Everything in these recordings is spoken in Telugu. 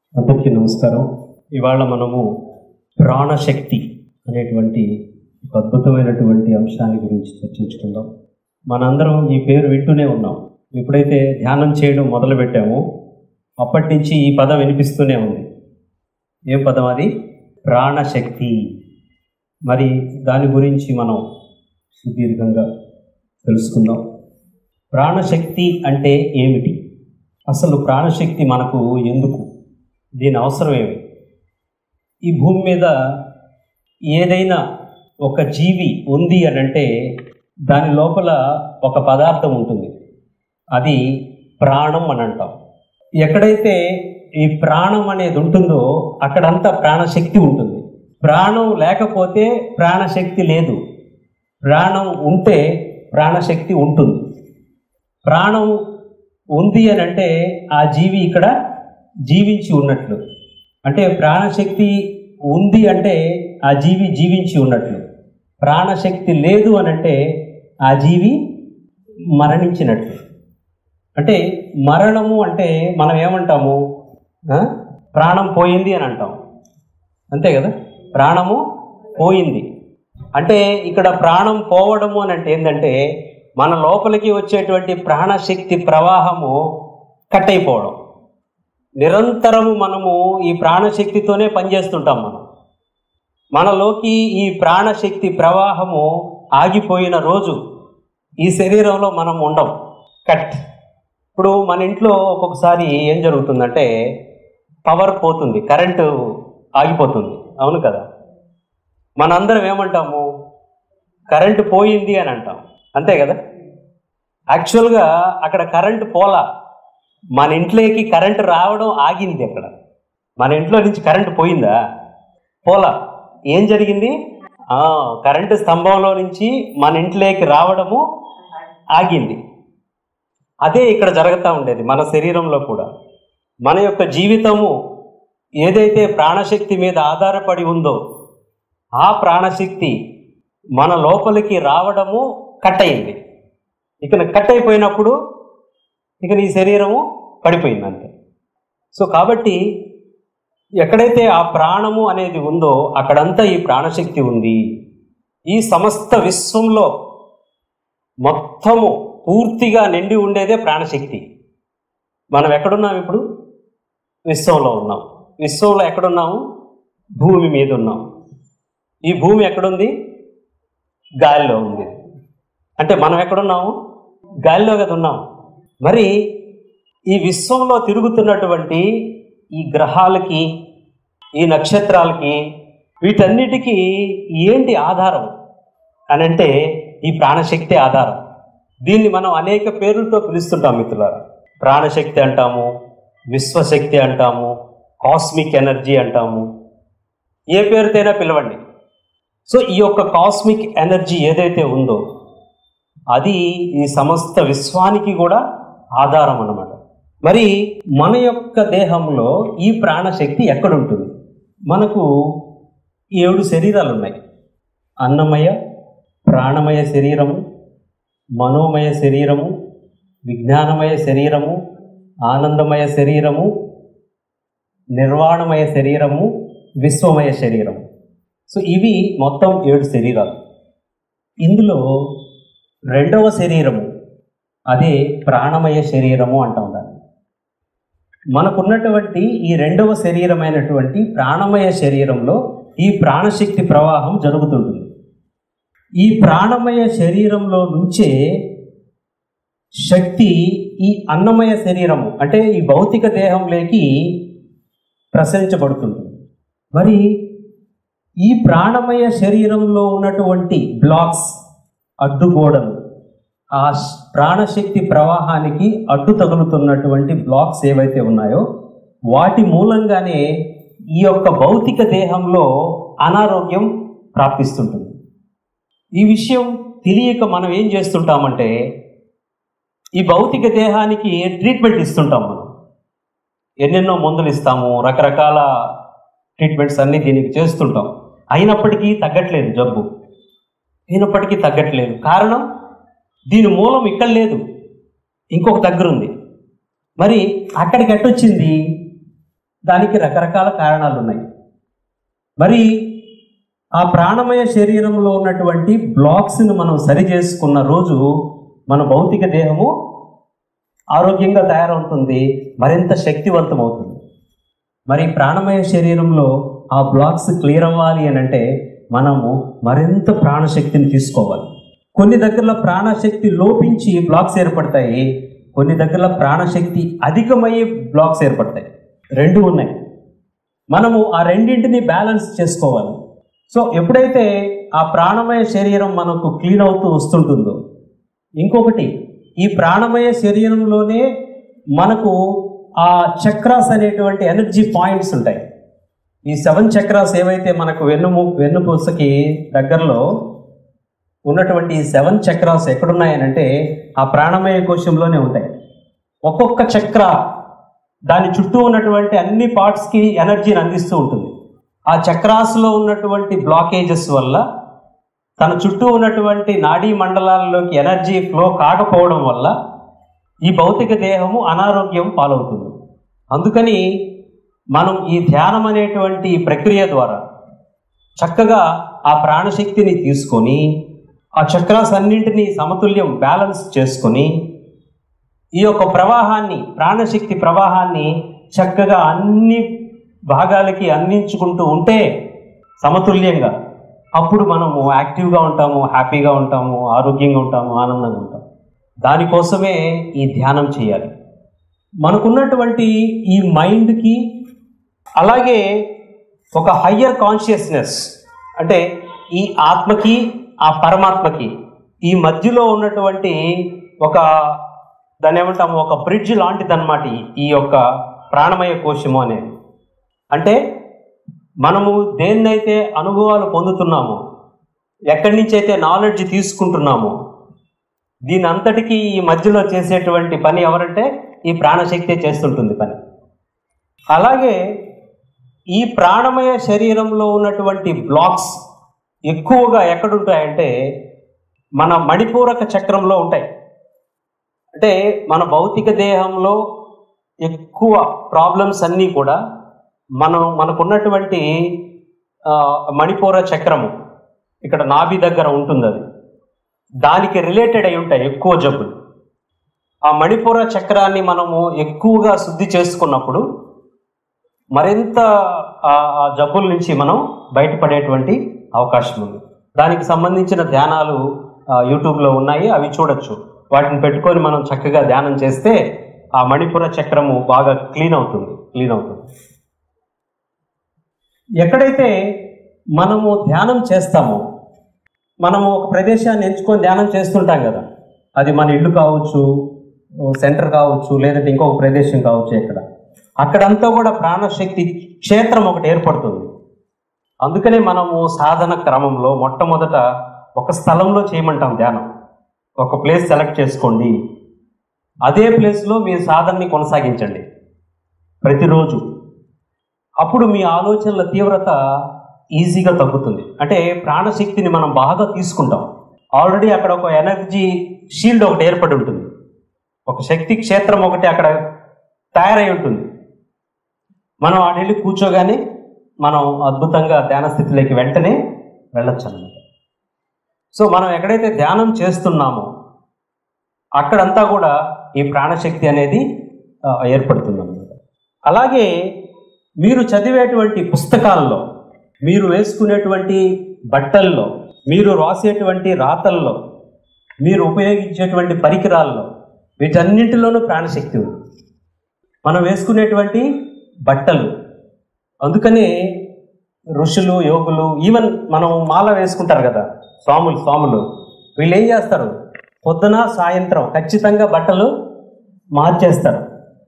అందరికీ నమస్కారం ఇవాళ మనము ప్రాణశక్తి అనేటువంటి ఒక అద్భుతమైనటువంటి అంశాన్ని గురించి చర్చించుకుందాం మనందరం ఈ పేరు వింటూనే ఉన్నాం ఎప్పుడైతే ధ్యానం చేయడం మొదలుపెట్టామో అప్పటి నుంచి ఈ పదం వినిపిస్తూనే ఉంది ఏం పదం అది ప్రాణశక్తి మరి దాని గురించి మనం సుదీర్ఘంగా తెలుసుకుందాం ప్రాణశక్తి అంటే ఏమిటి అసలు ప్రాణశక్తి మనకు ఎందుకు దీని అవసరం ఏమి ఈ భూమి మీద ఏదైనా ఒక జీవి ఉంది అని అంటే దాని లోపల ఒక పదార్థం ఉంటుంది అది ప్రాణం అని అంటాం ఎక్కడైతే ఈ ప్రాణం అనేది ఉంటుందో అక్కడంతా ప్రాణశక్తి ఉంటుంది ప్రాణం లేకపోతే ప్రాణశక్తి లేదు ప్రాణం ఉంటే ప్రాణశక్తి ఉంటుంది ప్రాణం ఉంది అని అంటే ఆ జీవి ఇక్కడ జీవించి ఉన్నట్లు అంటే ప్రాణశక్తి ఉంది అంటే ఆ జీవి జీవించి ఉన్నట్లు ప్రాణశక్తి లేదు అని అంటే ఆ జీవి మరణించినట్లు అంటే మరణము అంటే మనం ఏమంటాము ఆ? ప్రాణం పోయింది అని అంటాం అంతే కదా ప్రాణము పోయింది అంటే ఇక్కడ ప్రాణం పోవడము అని అంటే ఏంటంటే మన లోపలికి వచ్చేటువంటి ప్రాణశక్తి ప్రవాహము కట్ అయిపోవడం నిరంతరము మనము ఈ ప్రాణశక్తితోనే పనిచేస్తుంటాం మనం మనలోకి ఈ ప్రాణశక్తి ప్రవాహము ఆగిపోయిన రోజు ఈ శరీరంలో మనం ఉండం కట్ ఇప్పుడు మన ఇంట్లో ఒక్కొక్కసారి ఏం జరుగుతుందంటే పవర్ పోతుంది కరెంటు ఆగిపోతుంది అవును కదా మనందరం ఏమంటాము కరెంటు పోయింది అని అంటాం అంతే కదా యాక్చువల్గా అక్కడ కరెంటు పోలా మన ఇంట్లోకి కరెంటు రావడం ఆగింది అక్కడ మన ఇంట్లో నుంచి కరెంటు పోయిందా పోలా ఏం జరిగింది ఆ, కరెంటు స్తంభంలో నుంచి మన ఇంట్లోకి రావడము ఆగింది అదే ఇక్కడ జరుగుతూ ఉండేది మన శరీరంలో కూడా మన యొక్క జీవితము ఏదైతే ప్రాణశక్తి మీద ఆధారపడి ఉందో ఆ ప్రాణశక్తి మన లోపలికి రావడము కట్ అయింది ఇక కట్ అయిపోయినప్పుడు ఇక నీ శరీరము పడిపోయింది అంతే సో కాబట్టి ఎక్కడైతే ఆ ప్రాణము అనేది ఉందో అక్కడంతా ఈ ప్రాణశక్తి ఉంది ఈ సమస్త విశ్వంలో మొత్తము పూర్తిగా నిండి ఉండేదే ప్రాణశక్తి మనం ఎక్కడున్నాం ఇప్పుడు విశ్వంలో ఉన్నాం విశ్వంలో ఎక్కడున్నాము భూమి మీద ఉన్నాం ఈ భూమి ఎక్కడుంది గాలిలో ఉంది అంటే మనం ఎక్కడున్నాము గాలిలో కదా ఉన్నాం మరి ఈ విశ్వంలో తిరుగుతున్నటువంటి ఈ గ్రహాలకి ఈ నక్షత్రాలకి వీటన్నిటికీ ఏంటి ఆధారం అని అంటే ఈ ప్రాణశక్తి ఆధారం దీన్ని మనం అనేక పేర్లతో పిలుస్తుంటాం మిత్రులారా ప్రాణశక్తి అంటాము విశ్వశక్తి అంటాము కాస్మిక్ ఎనర్జీ అంటాము ఏ పేరుతైనా పిలవండి సో ఈ యొక్క కాస్మిక్ ఎనర్జీ ఏదైతే ఉందో అది ఈ సమస్త విశ్వానికి కూడా ఆధారం అన్నమాట మరి మన యొక్క దేహంలో ఈ ప్రాణశక్తి ఎక్కడుంటుంది మనకు ఏడు శరీరాలు ఉన్నాయి అన్నమయ ప్రాణమయ శరీరము మనోమయ శరీరము విజ్ఞానమయ శరీరము ఆనందమయ శరీరము నిర్వాణమయ శరీరము విశ్వమయ శరీరము సో ఇవి మొత్తం ఏడు శరీరాలు ఇందులో రెండవ శరీరము అదే ప్రాణమయ శరీరము అంటాం దాన్ని మనకున్నటువంటి ఈ రెండవ శరీరమైనటువంటి ప్రాణమయ శరీరంలో ఈ ప్రాణశక్తి ప్రవాహం జరుగుతుంటుంది ఈ ప్రాణమయ శరీరంలో నుంచే శక్తి ఈ అన్నమయ శరీరము అంటే ఈ భౌతిక దేహంలోకి ప్రసరించబడుతుంది మరి ఈ ప్రాణమయ శరీరంలో ఉన్నటువంటి బ్లాక్స్ అడ్డుగోడలు ఆ శ్- ప్రాణశక్తి ప్రవాహానికి అడ్డు తగులుతున్నటువంటి బ్లాక్స్ ఏవైతే ఉన్నాయో వాటి మూలంగానే ఈ యొక్క భౌతిక దేహంలో అనారోగ్యం ప్రాప్తిస్తుంటుంది ఈ విషయం తెలియక మనం ఏం చేస్తుంటామంటే ఈ భౌతిక దేహానికి ట్రీట్మెంట్ ఇస్తుంటాం మనం ఎన్నెన్నో మందులు ఇస్తాము రకరకాల ట్రీట్మెంట్స్ అన్ని దీనికి చేస్తుంటాం అయినప్పటికీ తగ్గట్లేదు జబ్బు అయినప్పటికీ తగ్గట్లేదు కారణం దీని మూలం ఇక్కడ లేదు ఇంకొక దగ్గర ఉంది మరి అక్కడికి ఎట్టొచ్చింది దానికి రకరకాల కారణాలు ఉన్నాయి మరి ఆ ప్రాణమయ శరీరంలో ఉన్నటువంటి బ్లాక్స్ని మనం సరి చేసుకున్న రోజు మన భౌతిక దేహము ఆరోగ్యంగా తయారవుతుంది మరింత శక్తివంతం అవుతుంది మరి ప్రాణమయ శరీరంలో ఆ బ్లాక్స్ క్లియర్ అవ్వాలి అని అంటే మనము మరింత ప్రాణశక్తిని తీసుకోవాలి కొన్ని దగ్గరలో ప్రాణశక్తి లోపించి బ్లాక్స్ ఏర్పడతాయి కొన్ని దగ్గరలో ప్రాణశక్తి అధికమయ్యే బ్లాక్స్ ఏర్పడతాయి రెండు ఉన్నాయి మనము ఆ రెండింటిని బ్యాలెన్స్ చేసుకోవాలి సో ఎప్పుడైతే ఆ ప్రాణమయ శరీరం మనకు క్లీన్ అవుతూ వస్తుంటుందో ఇంకొకటి ఈ ప్రాణమయ శరీరంలోనే మనకు ఆ చక్రాస్ అనేటువంటి ఎనర్జీ పాయింట్స్ ఉంటాయి ఈ సెవెన్ చక్రాస్ ఏవైతే మనకు వెన్నుము వెన్నుపూసకి దగ్గరలో ఉన్నటువంటి ఈ సెవెన్ చక్రాస్ ఎక్కడున్నాయనంటే ఆ ప్రాణమయ కోశంలోనే ఉంటాయి ఒక్కొక్క చక్ర దాని చుట్టూ ఉన్నటువంటి అన్ని పార్ట్స్కి ఎనర్జీని అందిస్తూ ఉంటుంది ఆ చక్రాస్లో ఉన్నటువంటి బ్లాకేజెస్ వల్ల తన చుట్టూ ఉన్నటువంటి నాడీ మండలాల్లోకి ఎనర్జీ ఫ్లో కాకపోవడం వల్ల ఈ భౌతిక దేహము అనారోగ్యం పాలవుతుంది అందుకని మనం ఈ ధ్యానం అనేటువంటి ఈ ప్రక్రియ ద్వారా చక్కగా ఆ ప్రాణశక్తిని తీసుకొని ఆ చక్రాస్ అన్నింటినీ సమతుల్యం బ్యాలెన్స్ చేసుకొని ఈ యొక్క ప్రవాహాన్ని ప్రాణశక్తి ప్రవాహాన్ని చక్కగా అన్ని భాగాలకి అందించుకుంటూ ఉంటే సమతుల్యంగా అప్పుడు మనము యాక్టివ్గా ఉంటాము హ్యాపీగా ఉంటాము ఆరోగ్యంగా ఉంటాము ఆనందంగా ఉంటాము దానికోసమే ఈ ధ్యానం చేయాలి మనకున్నటువంటి ఈ మైండ్కి అలాగే ఒక హయ్యర్ కాన్షియస్నెస్ అంటే ఈ ఆత్మకి ఆ పరమాత్మకి ఈ మధ్యలో ఉన్నటువంటి ఒక దాన్ని ఏమంటాము ఒక బ్రిడ్జ్ లాంటిదన్నమాట ఈ- ఈ యొక్క ప్రాణమయ కోశము అనేది అంటే మనము దేన్నైతే అనుభవాలు పొందుతున్నామో ఎక్కడి నుంచి అయితే నాలెడ్జ్ తీసుకుంటున్నామో దీని అంతటికీ ఈ మధ్యలో చేసేటువంటి పని ఎవరంటే ఈ ప్రాణశక్తి చేస్తుంటుంది పని అలాగే ఈ ప్రాణమయ శరీరంలో ఉన్నటువంటి బ్లాక్స్ ఎక్కువగా ఎక్కడుంటాయంటే మన మణిపూరక చక్రంలో ఉంటాయి అంటే మన భౌతిక దేహంలో ఎక్కువ ప్రాబ్లమ్స్ అన్నీ కూడా మనం మనకున్నటువంటి ఆ, మణిపూర చక్రము ఇక్కడ నాభి దగ్గర ఉంటుంది అది దానికి రిలేటెడ్ అయి ఉంటాయి ఎక్కువ జబ్బులు ఆ మణిపూర చక్రాన్ని మనము ఎక్కువగా శుద్ధి చేసుకున్నప్పుడు మరింత ఆ ఆ జబ్బుల నుంచి మనం బయటపడేటువంటి అవకాశం ఉంది దానికి సంబంధించిన ధ్యానాలు ఆ, యూట్యూబ్లో ఉన్నాయి అవి చూడొచ్చు వాటిని పెట్టుకొని మనం చక్కగా ధ్యానం చేస్తే ఆ మణిపుర చక్రము బాగా క్లీన్ అవుతుంది క్లీన్ అవుతుంది ఎక్కడైతే మనము ధ్యానం చేస్తామో మనము ఒక ప్రదేశాన్ని ఎంచుకొని ధ్యానం చేస్తుంటాం కదా అది మన ఇల్లు కావచ్చు సెంటర్ కావచ్చు లేదంటే ఇంకొక ప్రదేశం కావచ్చు ఇక్కడ అక్కడంతా కూడా ప్రాణశక్తి క్షేత్రం ఒకటి ఏర్పడుతుంది అందుకనే మనము సాధన క్రమంలో మొట్టమొదట ఒక స్థలంలో చేయమంటాం ధ్యానం ఒక ప్లేస్ సెలెక్ట్ చేసుకోండి అదే ప్లేస్లో మీ సాధనని కొనసాగించండి ప్రతిరోజు అప్పుడు మీ ఆలోచనల తీవ్రత ఈజీగా తగ్గుతుంది అంటే ప్రాణశక్తిని మనం బాగా తీసుకుంటాం ఆల్రెడీ అక్కడ ఒక ఎనర్జీ షీల్డ్ ఒకటి ఏర్పడి ఉంటుంది ఒక శక్తి క్షేత్రం ఒకటి అక్కడ తయారై ఉంటుంది మనం ఆడ వెళ్ళి కూర్చోగానే మనం అద్భుతంగా ధ్యాన స్థితిలోకి వెంటనే వెళ్ళొచ్చు అన్నమాట సో మనం ఎక్కడైతే ధ్యానం చేస్తున్నామో అక్కడంతా కూడా ఈ ప్రాణశక్తి అనేది ఆ, ఏర్పడుతుంది అన్నమాట అలాగే మీరు చదివేటువంటి పుస్తకాల్లో మీరు వేసుకునేటువంటి బట్టల్లో మీరు రాసేటువంటి రాతల్లో మీరు ఉపయోగించేటువంటి పరికరాల్లో వీటన్నింటిలోనూ ప్రాణశక్తి ఉంది మనం వేసుకునేటువంటి బట్టలు అందుకనే ఋషులు యోగులు ఈవెన్ మనం మాల వేసుకుంటారు కదా స్వాములు స్వాములు వీళ్ళు ఏం చేస్తారు పొద్దున సాయంత్రం ఖచ్చితంగా బట్టలు మార్చేస్తారు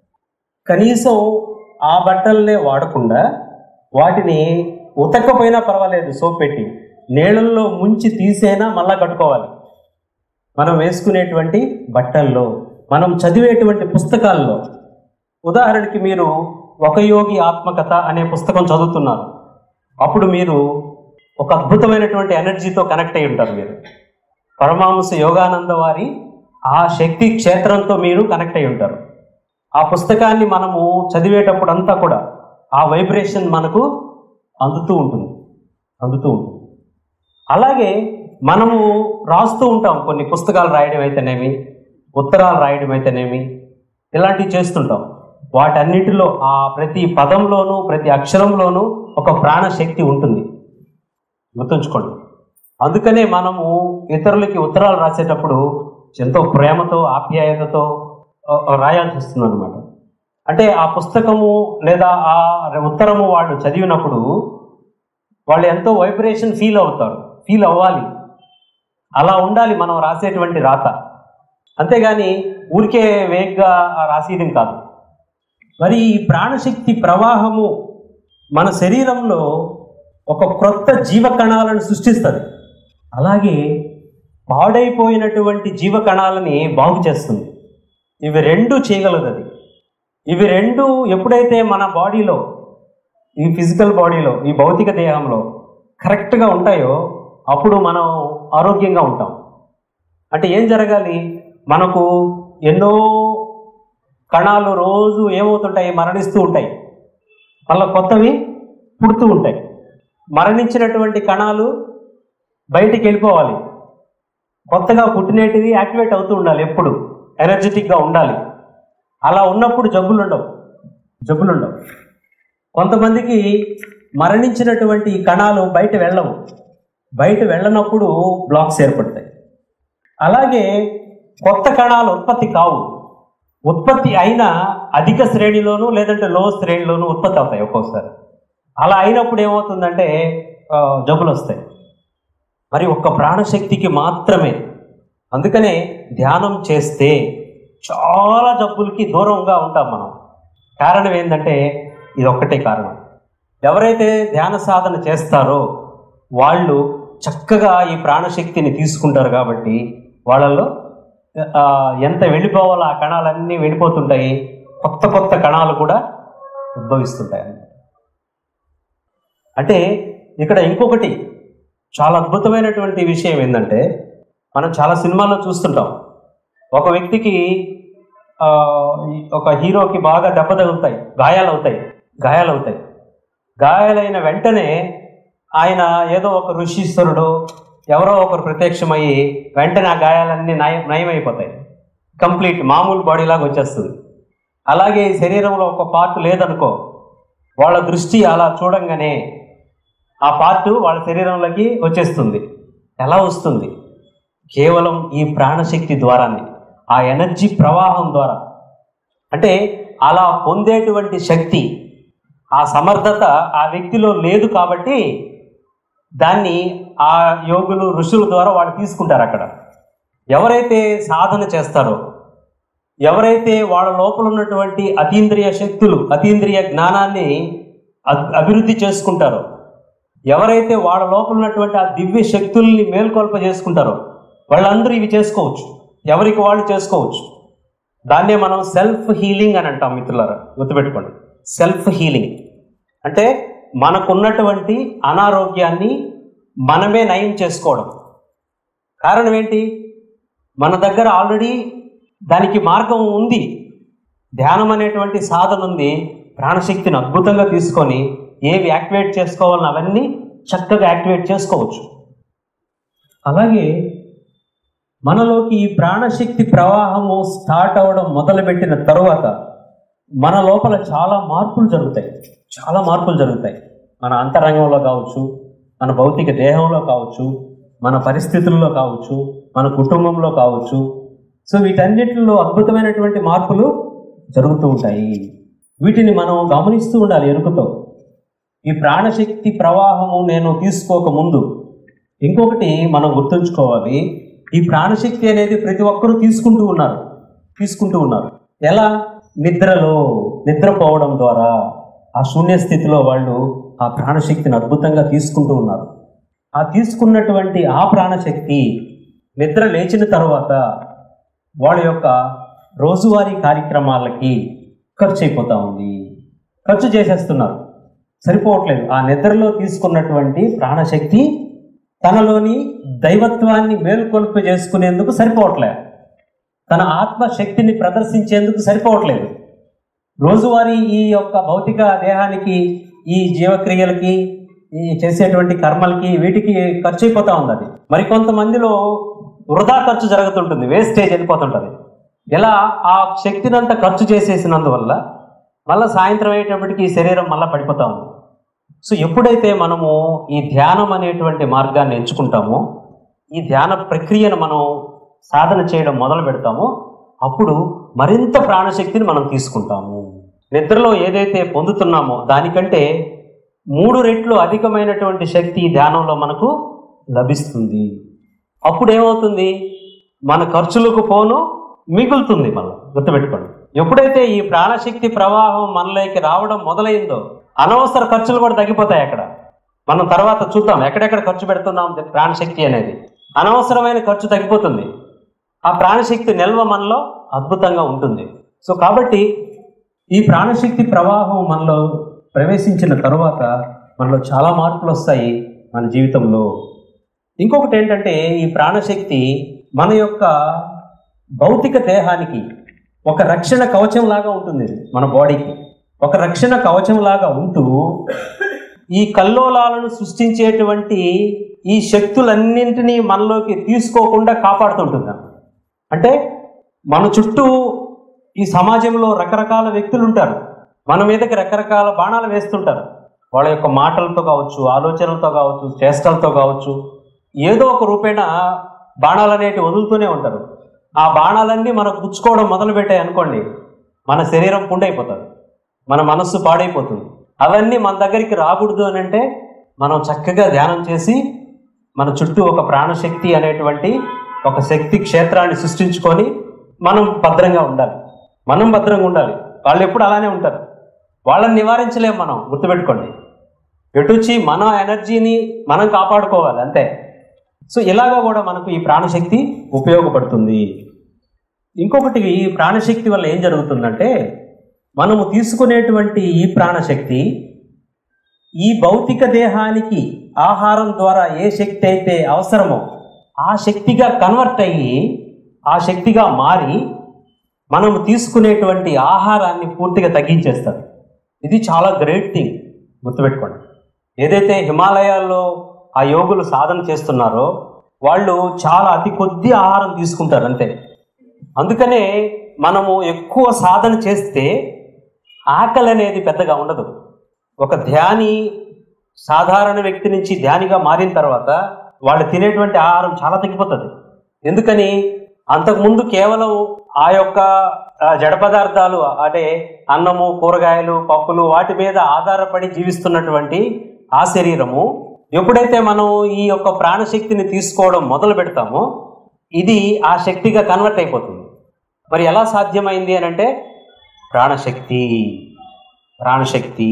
కనీసం ఆ బట్టలనే వాడకుండా వాటిని ఉతకపోయినా పర్వాలేదు సోప్ పెట్టి నీళ్ళల్లో ముంచి తీసైనా మళ్ళా కట్టుకోవాలి మనం వేసుకునేటువంటి బట్టల్లో మనం చదివేటువంటి పుస్తకాల్లో ఉదాహరణకి మీరు ఒక యోగి ఆత్మకథ అనే పుస్తకం చదువుతున్నారు అప్పుడు మీరు ఒక అద్భుతమైనటువంటి ఎనర్జీతో కనెక్ట్ అయి ఉంటారు మీరు పరమాంస యోగానంద వారి ఆ శక్తి క్షేత్రంతో మీరు కనెక్ట్ అయి ఉంటారు ఆ పుస్తకాన్ని మనము చదివేటప్పుడు అంతా కూడా ఆ వైబ్రేషన్ మనకు అందుతూ ఉంటుంది అందుతూ ఉంటుంది అలాగే మనము రాస్తూ ఉంటాం కొన్ని పుస్తకాలు రాయడం అయితేనేమి ఉత్తరాలు రాయడం అయితేనేమి ఇలాంటివి చేస్తుంటాం వాటన్నిటిలో ఆ ప్రతి పదంలోనూ ప్రతి అక్షరంలోనూ ఒక ప్రాణశక్తి ఉంటుంది గుర్తుంచుకోండి అందుకనే మనము ఇతరులకి ఉత్తరాలు రాసేటప్పుడు ఎంతో ప్రేమతో ఆప్యాయతతో ఆ, ఆ, రాయాల్సి వస్తుంది అనమాట అంటే ఆ పుస్తకము లేదా ఆ ఉత్తరము వాళ్ళు చదివినప్పుడు వాళ్ళు ఎంతో వైబ్రేషన్ ఫీల్ అవుతారు ఫీల్ అవ్వాలి అలా ఉండాలి మనం రాసేటువంటి రాత అంతేగాని ఊరికే వేగ్గా రాసేయడం కాదు మరి ఈ ప్రాణశక్తి ప్రవాహము మన శరీరంలో ఒక క్రొత్త జీవకణాలను సృష్టిస్తుంది అలాగే పాడైపోయినటువంటి జీవకణాలని బాగు చేస్తుంది ఇవి రెండు చేయగలదు అది ఇవి రెండు ఎప్పుడైతే మన బాడీలో ఈ ఫిజికల్ బాడీలో ఈ భౌతిక దేహంలో కరెక్ట్గా ఉంటాయో అప్పుడు మనం ఆరోగ్యంగా ఉంటాం అంటే ఏం జరగాలి మనకు ఎన్నో కణాలు రోజు ఏమవుతుంటాయి మరణిస్తూ ఉంటాయి మళ్ళీ కొత్తవి పుడుతూ ఉంటాయి మరణించినటువంటి కణాలు బయటికి వెళ్ళిపోవాలి కొత్తగా పుట్టినేటివి యాక్టివేట్ అవుతూ ఉండాలి ఎప్పుడు ఎనర్జెటిక్గా ఉండాలి అలా ఉన్నప్పుడు జబ్బులు ఉండవు జబ్బులు ఉండవు కొంతమందికి మరణించినటువంటి ఈ కణాలు బయట వెళ్ళవు బయట వెళ్ళనప్పుడు బ్లాక్స్ ఏర్పడతాయి అలాగే కొత్త కణాలు ఉత్పత్తి కావు ఉత్పత్తి అయిన అధిక శ్రేణిలోను లేదంటే లో శ్రేణిలోను ఉత్పత్తి అవుతాయి ఒక్కొక్కసారి అలా అయినప్పుడు ఏమవుతుందంటే ఆ, జబ్బులు వస్తాయి మరి ఒక్క ప్రాణశక్తికి మాత్రమే అందుకనే ధ్యానం చేస్తే చాలా జబ్బులకి దూరంగా ఉంటాం మనం కారణం ఏంటంటే ఇది ఒక్కటే కారణం ఎవరైతే ధ్యాన సాధన చేస్తారో వాళ్ళు చక్కగా ఈ ప్రాణశక్తిని తీసుకుంటారు కాబట్టి వాళ్ళల్లో ఆ, ఎంత వెళ్ళిపోవాలో ఆ కణాలన్నీ వెళ్ళిపోతుంటాయి కొత్త కొత్త కణాలు కూడా ఉద్భవిస్తుంటాయి అన్నమాట అంటే ఇక్కడ ఇంకొకటి చాలా అద్భుతమైనటువంటి విషయం ఏంటంటే మనం చాలా సినిమాల్లో చూస్తుంటాం ఒక వ్యక్తికి ఆ, ఈ- ఒక హీరోకి బాగా దెబ్బ తగులుతాయి గాయాలు అవుతాయి గాయాలు అవుతాయి గాయాలైన వెంటనే ఆయన ఏదో ఒక ఋషీశ్వరుడు ఎవరో ఒకరు ప్రత్యక్షమయ్యి వెంటనే ఆ గాయాలన్నీ నయం నయమైపోతాయి కంప్లీట్ మామూలు బాడీ లాగా వచ్చేస్తుంది అలాగే ఈ శరీరంలో ఒక పార్ట్ లేదనుకో వాళ్ళ దృష్టి అలా చూడంగానే ఆ పార్ట్ వాళ్ళ శరీరంలోకి వచ్చేస్తుంది ఎలా వస్తుంది కేవలం ఈ ప్రాణశక్తి ద్వారానే ఆ ఎనర్జీ ప్రవాహం ద్వారా అంటే అలా పొందేటువంటి శక్తి ఆ సమర్థత ఆ వ్యక్తిలో లేదు కాబట్టి దాన్ని ఆ యోగులు ఋషుల ద్వారా వాళ్ళు తీసుకుంటారు అక్కడ ఎవరైతే సాధన చేస్తారో ఎవరైతే వాళ్ళ లోపల ఉన్నటువంటి అతీంద్రియ శక్తులు అతీంద్రియ జ్ఞానాన్ని అ- అభివృద్ధి చేసుకుంటారో ఎవరైతే వాళ్ళ లోపల ఉన్నటువంటి ఆ దివ్య శక్తుల్ని మేల్కొల్ప చేసుకుంటారో వాళ్ళందరూ ఇవి చేసుకోవచ్చు ఎవరికి వాళ్ళు చేసుకోవచ్చు దాన్నే మనం సెల్ఫ్ హీలింగ్ అని అంటాం మిత్రులారా గుర్తుపెట్టుకోండి సెల్ఫ్ హీలింగ్ అంటే మనకున్నటువంటి అనారోగ్యాన్ని మనమే నయం చేసుకోవడం కారణం ఏంటి మన దగ్గర ఆల్రెడీ దానికి మార్గం ఉంది ధ్యానం అనేటువంటి సాధన ఉంది ప్రాణశక్తిని అద్భుతంగా తీసుకొని ఏవి యాక్టివేట్ చేసుకోవాలని అవన్నీ చక్కగా యాక్టివేట్ చేసుకోవచ్చు అలాగే మనలోకి ఈ ప్రాణశక్తి ప్రవాహము స్టార్ట్ అవ్వడం మొదలుపెట్టిన తరువాత మన లోపల చాలా మార్పులు జరుగుతాయి చాలా మార్పులు జరుగుతాయి మన అంతరంగంలో కావచ్చు మన భౌతిక దేహంలో కావచ్చు మన పరిస్థితుల్లో కావచ్చు మన కుటుంబంలో కావచ్చు సో వీటన్నిటిలో అద్భుతమైనటువంటి మార్పులు జరుగుతూ ఉంటాయి వీటిని మనం గమనిస్తూ ఉండాలి ఎరుకతో ఈ ప్రాణశక్తి ప్రవాహము నేను తీసుకోక ముందు ఇంకొకటి మనం గుర్తుంచుకోవాలి ఈ ప్రాణశక్తి అనేది ప్రతి ఒక్కరూ తీసుకుంటూ ఉన్నారు తీసుకుంటూ ఉన్నారు ఎలా నిద్రలో నిద్రపోవడం ద్వారా ఆ శూన్య స్థితిలో వాళ్ళు ఆ ప్రాణశక్తిని అద్భుతంగా తీసుకుంటూ ఉన్నారు ఆ తీసుకున్నటువంటి ఆ ప్రాణశక్తి నిద్ర లేచిన తర్వాత వాళ్ళ యొక్క రోజువారీ కార్యక్రమాలకి ఖర్చు అయిపోతా ఉంది ఖర్చు చేసేస్తున్నారు సరిపోవట్లేదు ఆ నిద్రలో తీసుకున్నటువంటి ప్రాణశక్తి తనలోని దైవత్వాన్ని మేలుకొల్పు చేసుకునేందుకు సరిపోవట్లేదు తన ఆత్మశక్తిని ప్రదర్శించేందుకు సరిపోవట్లేదు రోజువారీ ఈ యొక్క భౌతిక దేహానికి ఈ జీవక్రియలకి ఈ చేసేటువంటి కర్మలకి వీటికి ఖర్చు అయిపోతా ఉంది అది మరి కొంతమందిలో వృధా ఖర్చు జరుగుతుంటుంది వేస్టేజ్ వెళ్ళిపోతుంటుంది ఇలా ఆ శక్తిని అంతా ఖర్చు చేసేసినందువల్ల మళ్ళీ సాయంత్రం అయ్యేటప్పటికి ఈ శరీరం మళ్ళీ పడిపోతా ఉంది సో ఎప్పుడైతే మనము ఈ ధ్యానం అనేటువంటి మార్గాన్ని ఎంచుకుంటామో ఈ ధ్యాన ప్రక్రియను మనం సాధన చేయడం మొదలు పెడతామో అప్పుడు మరింత ప్రాణశక్తిని మనం తీసుకుంటాము నిద్రలో ఏదైతే పొందుతున్నామో దానికంటే మూడు రెట్లు అధికమైనటువంటి శక్తి ఈ ధ్యానంలో మనకు లభిస్తుంది అప్పుడు ఏమవుతుంది మన ఖర్చులకు పోను మిగులుతుంది మళ్ళీ గుర్తుపెట్టుకోండి ఎప్పుడైతే ఈ ప్రాణశక్తి ప్రవాహం మనలోకి రావడం మొదలైందో అనవసర ఖర్చులు కూడా తగ్గిపోతాయి అక్కడ మనం తర్వాత చూద్దాం ఎక్కడెక్కడ ఖర్చు పెడుతున్నాం ప్రాణశక్తి అనేది అనవసరమైన ఖర్చు తగ్గిపోతుంది ఆ ప్రాణశక్తి నిల్వ మనలో అద్భుతంగా ఉంటుంది సో కాబట్టి ఈ ప్రాణశక్తి ప్రవాహం మనలో ప్రవేశించిన తరువాత మనలో చాలా మార్పులు వస్తాయి మన జీవితంలో ఇంకొకటి ఏంటంటే ఈ ప్రాణశక్తి మన యొక్క భౌతిక దేహానికి ఒక రక్షణ కవచం లాగా ఉంటుంది ఇది మన బాడీకి ఒక రక్షణ కవచం లాగా ఉంటూ ఈ కల్లోలాలను సృష్టించేటువంటి ఈ శక్తులన్నింటినీ మనలోకి తీసుకోకుండా కాపాడుతుంటుంది అంటే మన చుట్టూ ఈ సమాజంలో రకరకాల వ్యక్తులు ఉంటారు మన మీదకి రకరకాల బాణాలు వేస్తుంటారు వాళ్ళ యొక్క మాటలతో కావచ్చు ఆలోచనలతో కావచ్చు చేష్టలతో కావచ్చు ఏదో ఒక రూపేణ బాణాలు అనేటివి వదులుతూనే ఉంటారు ఆ బాణాలన్నీ మనకు గుచ్చుకోవడం మొదలు పెట్టాయి అనుకోండి మన శరీరం పుండైపోతుంది మన మనస్సు పాడైపోతుంది అవన్నీ మన దగ్గరికి రాకూడదు అని అంటే మనం చక్కగా ధ్యానం చేసి మన చుట్టూ ఒక ప్రాణశక్తి అనేటువంటి ఒక శక్తి క్షేత్రాన్ని సృష్టించుకొని మనం భద్రంగా ఉండాలి మనం భద్రంగా ఉండాలి వాళ్ళు ఎప్పుడు అలానే ఉంటారు వాళ్ళని నివారించలేం మనం గుర్తుపెట్టుకోండి ఎటుచి మన ఎనర్జీని మనం కాపాడుకోవాలి అంతే సో ఇలాగా కూడా మనకు ఈ ప్రాణశక్తి ఉపయోగపడుతుంది ఇంకొకటి ఈ ప్రాణశక్తి వల్ల ఏం జరుగుతుందంటే మనము తీసుకునేటువంటి ఈ ప్రాణశక్తి ఈ భౌతిక దేహానికి ఆహారం ద్వారా ఏ శక్తి అయితే అవసరమో ఆ శక్తిగా కన్వర్ట్ అయ్యి ఆ శక్తిగా మారి మనము తీసుకునేటువంటి ఆహారాన్ని పూర్తిగా తగ్గించేస్తుంది ఇది చాలా గ్రేట్ థింగ్ గుర్తుపెట్టుకోండి ఏదైతే హిమాలయాల్లో ఆ యోగులు సాధన చేస్తున్నారో వాళ్ళు చాలా అతి కొద్ది ఆహారం తీసుకుంటారు అంతే అందుకనే మనము ఎక్కువ సాధన చేస్తే ఆకలి అనేది పెద్దగా ఉండదు ఒక ధ్యాని సాధారణ వ్యక్తి నుంచి ధ్యానిగా మారిన తర్వాత వాళ్ళు తినేటువంటి ఆహారం చాలా తగ్గిపోతుంది ఎందుకని అంతకుముందు కేవలం ఆ యొక్క ఆ, జడ పదార్థాలు అంటే అన్నము కూరగాయలు పప్పులు వాటి మీద ఆధారపడి జీవిస్తున్నటువంటి ఆ శరీరము ఎప్పుడైతే మనం ఈ యొక్క ప్రాణశక్తిని తీసుకోవడం మొదలు పెడతామో ఇది ఆ శక్తిగా కన్వర్ట్ అయిపోతుంది మరి ఎలా సాధ్యమైంది అని అంటే ప్రాణశక్తి ప్రాణశక్తి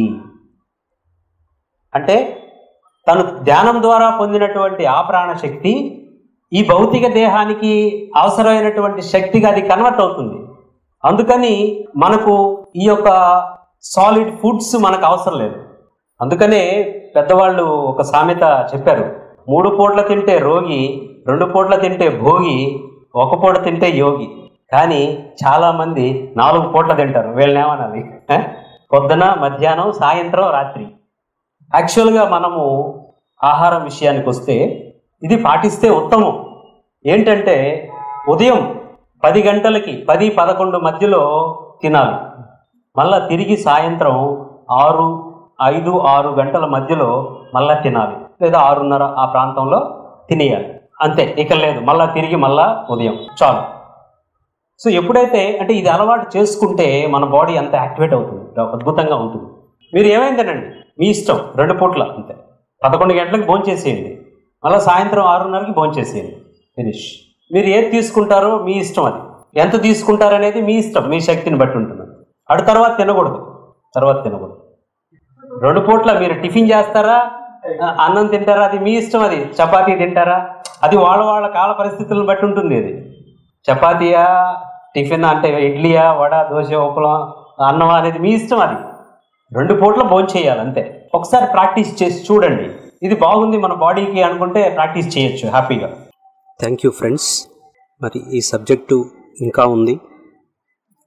అంటే తను ధ్యానం ద్వారా పొందినటువంటి ఆ ప్రాణశక్తి ఈ భౌతిక దేహానికి అవసరమైనటువంటి శక్తిగా అది కన్వర్ట్ అవుతుంది అందుకని మనకు ఈ యొక్క సాలిడ్ ఫుడ్స్ మనకు అవసరం లేదు అందుకనే పెద్దవాళ్ళు ఒక సామెత చెప్పారు మూడు పూట్ల తింటే రోగి రెండు పూట్ల తింటే భోగి ఒక పూట తింటే యోగి కానీ చాలా మంది నాలుగు పూట్ల తింటారు వీళ్ళని ఏమనాలి ఆ? పొద్దున మధ్యాహ్నం సాయంత్రం రాత్రి యాక్చువల్గా మనము ఆహారం విషయానికి వస్తే ఇది పాటిస్తే ఉత్తమం ఏంటంటే ఉదయం పది గంటలకి పది పదకొండు మధ్యలో తినాలి మళ్ళా తిరిగి సాయంత్రం ఆరు ఐదు ఆరు గంటల మధ్యలో మళ్ళా తినాలి లేదా ఆరున్నర ఆ ప్రాంతంలో తినేయాలి అంతే ఇక లేదు మళ్ళా తిరిగి మళ్ళా ఉదయం చాలు సో ఎప్పుడైతే అంటే ఇది అలవాటు చేసుకుంటే మన బాడీ అంత యాక్టివేట్ అవుతుంది అద్భుతంగా ఉంటుంది మీరు ఏమైందేనండి మీ ఇష్టం రెండు పూట్ల అంతే పదకొండు గంటలకు భోజనం చేసేయండి మళ్ళీ సాయంత్రం ఆరున్నరకి భోజనం చేసేయండి ఫినిష్ మీరు ఏది తీసుకుంటారో మీ ఇష్టం అది ఎంత తీసుకుంటారు అనేది మీ ఇష్టం మీ శక్తిని బట్టి ఉంటుంది అడు తర్వాత తినకూడదు తర్వాత తినకూడదు రెండు పూట్ల మీరు టిఫిన్ చేస్తారా ఆ, అన్నం తింటారా అది మీ ఇష్టం అది చపాతీ తింటారా అది వాళ్ళ వాళ్ళ కాల పరిస్థితులను బట్టి ఉంటుంది అది చపాతీయా టిఫిన్ అంటే ఇడ్లీయా వడ దోశ ఉప్పలం అన్నం అనేది మీ ఇష్టం అది రెండు పూట్ల భోజనం చేయాలి అంతే ఒకసారి ప్రాక్టీస్ చేసి చూడండి ఇది బాగుంది మన బాడీకి అనుకుంటే ప్రాక్టీస్ చేయొచ్చు హ్యాపీగా థ్యాంక్ యూ ఫ్రెండ్స్ మరి ఈ సబ్జెక్టు ఇంకా ఉంది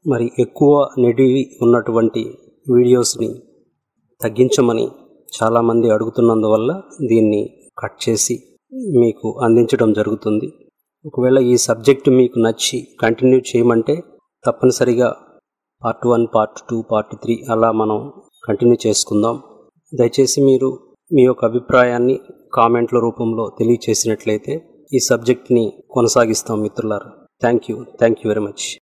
మరి ఎక్కువ నిడివి ఉన్నటువంటి వీడియోస్ని తగ్గించమని చాలామంది అడుగుతున్నందువల్ల దీన్ని కట్ చేసి మీకు అందించడం జరుగుతుంది ఒకవేళ ఈ సబ్జెక్ట్ మీకు నచ్చి కంటిన్యూ చేయమంటే తప్పనిసరిగా part one part two part three అలా మనం కంటిన్యూ చేసుకుందాం దయచేసి మీరు మీ యొక్క అభిప్రాయాన్ని కామెంట్ల రూపంలో తెలియచేసినట్లయితే ఈ సబ్జెక్ట్ని కొనసాగిస్తాం మిత్రులారా thank you thank you very much